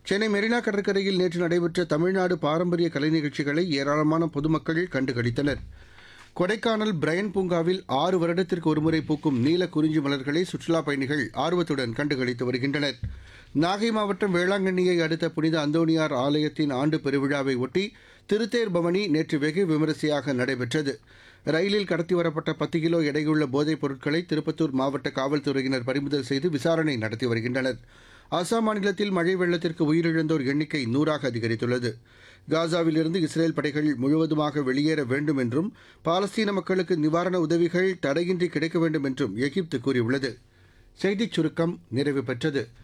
சென்னை மெரினா கடற்கரையில் நேற்று நடைபெற்ற தமிழ்நாடு பாரம்பரிய கலை நிகழ்ச்சிகளை ஏராளமான பொதுமக்கள் கண்டுகளித்தனர் கொடைக்கானல் பிரையன் பூங்காவில் ஆறு வருடத்திற்கு ஒருமுறை பூக்கும் நீல குறிஞ்சி மலர்களை சுற்றுலாப் பயணிகள் ஆர்வத்துடன் கண்டுகளித்து வருகின்றனர் நாகை மாவட்டம் வேளாங்கண்ணியை அடுத்த புனித அந்தோணியார் ஆலயத்தின் ஆண்டு பெருவிழாவை ஒட்டி திருத்தேர் பவனி நேற்று வெகு விமரிசையாக நடைபெற்றது ரயிலில் கடத்தி வரப்பட்ட பத்து கிலோ எடையுள்ள போதைப் பொருட்களை திருப்பத்தூர் மாவட்ட காவல்துறையினர் பறிமுதல் செய்து விசாரணை நடத்தி வருகின்றனர் அசாம் மாநிலத்தில் மழை வெள்ளத்திற்கு உயிரிழந்தோர் எண்ணிக்கை நூறாக அதிகரித்துள்ளது காசாவிலிருந்து இஸ்ரேல் படைகள் முழுவதுமாக வெளியேற வேண்டும் என்றும் பாலஸ்தீன மக்களுக்கு நிவாரண உதவிகள் தடையின்றி கிடைக்க வேண்டும் என்றும் எகிப்து கூறியுள்ளது செய்திச் சுருக்கம் நிறைவு பெற்றது